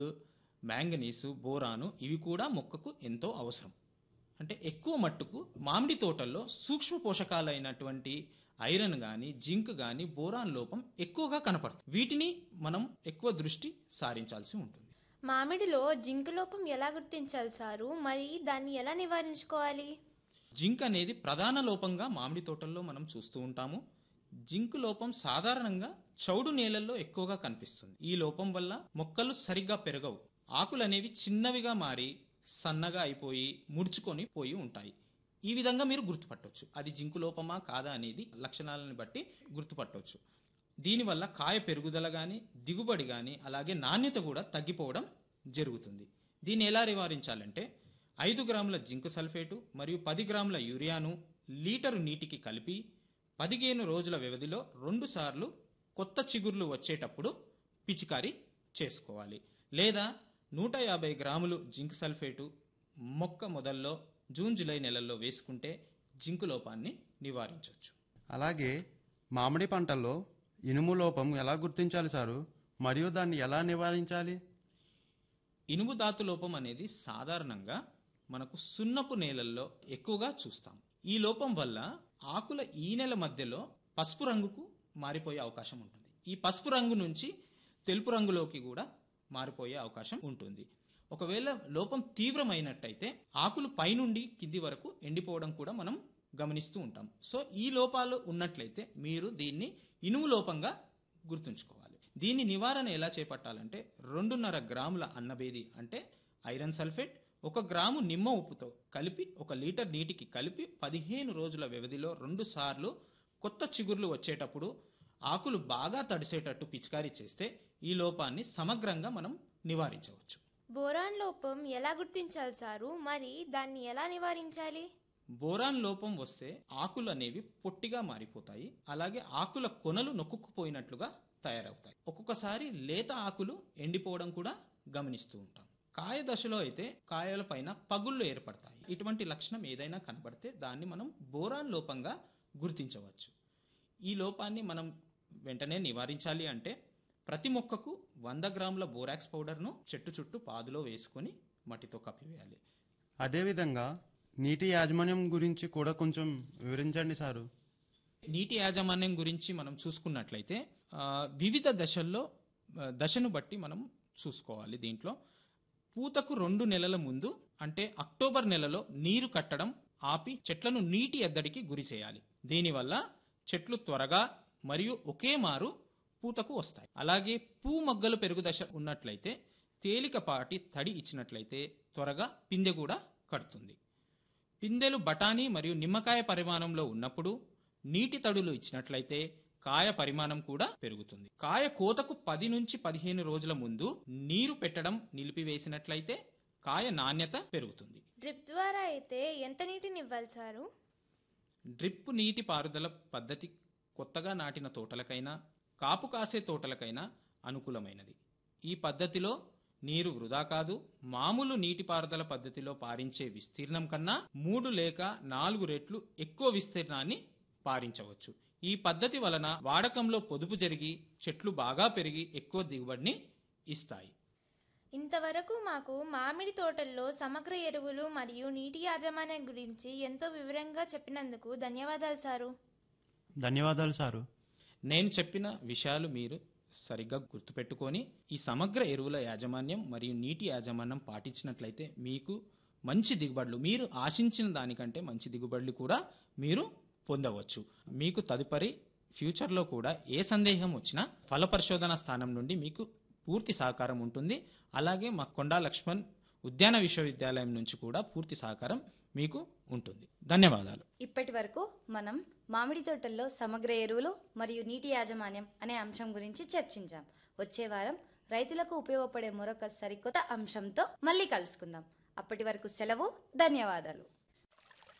manganese బోరాను ఇవి కూడా మొక్కకు ఎంతో అవసరం అంటే ఎక్కువ మట్టుకు మామిడి తోటల్లో సూక్ష్మ పోషకాలైనటువంటి ఐరన్ కానీ జింక్ కానీ బోరాన్ లోపం ఎక్కువగా కనపడుతుంది వీటిని మనం ఎక్కువ దృష్టి సారించాల్సి ఉంటుంది మామిడిలో జింక్ లోపం ఎలా గుర్తించాలి సారు మరి దాన్ని ఎలా నివారించుకోవాలి జింక్ అనేది ప్రధాన లోపంగా మామిడి తోటల్లో మనం చూస్తూ ఉంటాము జింక్ లోపం సాధారణంగా చౌడు నేలల్లో ఎక్కువగా కనిపిస్తుంది ఈ లోపం వల్ల మొక్కలు సరిగ్గా పెరగవు ఆకులు అనేవి చిన్నవిగా మారి సన్నగా అయిపోయి ముడుచుకొని పోయి ఉంటాయి ఈ విధంగా మీరు గుర్తుపట్టవచ్చు అది జింకు లోపమా కాదా అనేది లక్షణాలను బట్టి గుర్తుపట్టవచ్చు దీనివల్ల కాయ పెరుగుదల కానీ దిగుబడి కానీ అలాగే నాణ్యత కూడా తగ్గిపోవడం జరుగుతుంది దీన్ని ఎలా నివారించాలంటే ఐదు గ్రాముల జింక్ సల్ఫేటు మరియు పది గ్రాముల యూరియాను లీటరు నీటికి కలిపి పదిహేను రోజుల వ్యవధిలో రెండు సార్లు కొత్త చిగుర్లు వచ్చేటప్పుడు పిచికారీ చేసుకోవాలి లేదా నూట యాభై గ్రాములు జింక్ సల్ఫేటు మొక్క మొదల్లో జూన్ జూలై నెలల్లో వేసుకుంటే జింకు లోపాన్ని నివారించవచ్చు అలాగే మామిడి పంటల్లో ఇనుము లోపం ఎలా గుర్తించాలి సారు మరియు దాన్ని ఎలా నివారించాలి ఇనుము ధాతు లోపం అనేది సాధారణంగా మనకు సున్నపు నేలల్లో ఎక్కువగా చూస్తాం ఈ లోపం వల్ల ఆకుల ఈనెల మధ్యలో పసుపు రంగుకు మారిపోయే అవకాశం ఉంటుంది ఈ పసుపు రంగు నుంచి తెలుపు రంగులోకి కూడా మారిపోయే అవకాశం ఉంటుంది ఒకవేళ లోపం తీవ్రమైనట్టయితే ఆకులు పైనుండి కింది వరకు ఎండిపోవడం కూడా మనం గమనిస్తూ ఉంటాం సో ఈ లోపాలు ఉన్నట్లయితే మీరు దీన్ని ఇనుము లోపంగా గుర్తుంచుకోవాలి దీని నివారణ ఎలా చేపట్టాలంటే రెండున్నర గ్రాముల అన్నబేది అంటే ఐరన్ సల్ఫేట్ ఒక గ్రాము నిమ్మ ఉప్పుతో కలిపి ఒక లీటర్ నీటికి కలిపి పదిహేను రోజుల వ్యవధిలో రెండు సార్లు కొత్త చిగుర్లు వచ్చేటప్పుడు ఆకులు బాగా తడిసేటట్టు పిచికారీ చేస్తే ఈ లోపాన్ని సమగ్రంగా మనం నివారించవచ్చు బోరాన్ లోపం ఎలా గుర్తించాలి సారు మరి దాన్ని ఎలా నివారించాలి బోరాన్ లోపం వస్తే ఆకులు అనేవి పొట్టిగా మారిపోతాయి అలాగే ఆకుల కొనలు నొక్కుకుపోయినట్లుగా తయారవుతాయి ఒక్కొక్కసారి లేత ఆకులు ఎండిపోవడం కూడా గమనిస్తూ ఉంటాం కాయ దశలో అయితే కాయల పైన పగుళ్ళు ఏర్పడతాయి ఇటువంటి లక్షణం ఏదైనా కనబడితే దాన్ని మనం బోరాన్ లోపంగా గుర్తించవచ్చు ఈ లోపాన్ని మనం వెంటనే నివారించాలి అంటే ప్రతి మొక్కకు వంద గ్రాముల బోరాక్స్ పౌడర్ను చెట్టు చుట్టూ పాదులో వేసుకొని మట్టితో కప్పివేయాలి అదేవిధంగా నీటి యాజమాన్యం గురించి కూడా కొంచెం వివరించండి సారు నీటి యాజమాన్యం గురించి మనం చూసుకున్నట్లయితే ఆ, వివిధ దశల్లో ఆ, దశను బట్టి మనం చూసుకోవాలి దీంట్లో పూతకు రెండు నెలల ముందు అంటే అక్టోబర్ నెలలో నీరు కట్టడం ఆపి చెట్లను నీటి ఎద్దడికి గురి చేయాలి దీనివల్ల చెట్లు త్వరగా మరియు ఒకే మారు పూతకు వస్తాయి అలాగే పూ మొగ్గలు పెరుగు దశ ఉన్నట్లయితే తేలికపాటి తడి ఇచ్చినట్లయితే త్వరగా పిందె కూడా కడుతుంది పిందెలు బఠానీ మరియు నిమ్మకాయ పరిమాణంలో ఉన్నప్పుడు నీటి తడులు ఇచ్చినట్లయితే కాయ పరిమాణం కూడా పెరుగుతుంది కాయ కోతకు పది నుంచి పదిహేను రోజుల ముందు నీరు పెట్టడం నిలిపివేసినట్లయితే కాయ నాణ్యత పెరుగుతుంది డ్రిప్ ద్వారా అయితే ఎంత నీటిని ఇవ్వాలి సారు డ్రిప్ నీటి పారుదల పద్ధతి కొత్తగా నాటిన తోటలకైనా కాపు కాసే తోటలకైనా అనుకూలమైనది ఈ పద్ధతిలో నీరు వృధా కాదు మామూలు నీటిపారుదల పద్ధతిలో పారించే విస్తీర్ణం కన్నా మూడు లేక నాలుగు రెట్లు ఎక్కువ విస్తీర్ణాన్ని పారించవచ్చు ఈ పద్ధతి వలన వాడకంలో పొదుపు జరిగి చెట్లు బాగా పెరిగి ఎక్కువ దిగుబడిని ఇస్తాయి ఇంతవరకు మాకు మామిడి తోటల్లో సమగ్ర ఎరువులు మరియు నీటి యాజమాన్యం గురించి ఎంతో వివరంగా చెప్పినందుకు ధన్యవాదాలు సారు ధన్యవాదాలు సారు నేను చెప్పిన విషయాలు మీరు సరిగ్గా గుర్తుపెట్టుకొని ఈ సమగ్ర ఎరువుల యాజమాన్యం మరియు నీటి యాజమాన్యం పాటించినట్లయితే మీకు మంచి దిగుబడులు మీరు ఆశించిన దానికంటే మంచి దిగుబడులు కూడా మీరు పొందవచ్చు మీకు తదుపరి ఫ్యూచర్లో కూడా ఏ సందేహం వచ్చినా ఫల పరిశోధన స్థానం నుండి మీకు పూర్తి సహకారం ఉంటుంది అలాగే మా కొండా లక్ష్మణ్ ఉద్యాన విశ్వవిద్యాలయం నుంచి కూడా పూర్తి సహకారం మీకు ఉంటుంది ధన్యవాదాలు ఇప్పటి వరకు మనం మామిడి తోటల్లో సమగ్ర ఎరువులు మరియు నీటి యాజమాన్యం అనే అంశం గురించి చర్చించాం వచ్చే వారం రైతులకు ఉపయోగపడే మరొక సరికొత్త అంశంతో మళ్ళీ కలుసుకుందాం అప్పటి వరకు సెలవు ధన్యవాదాలు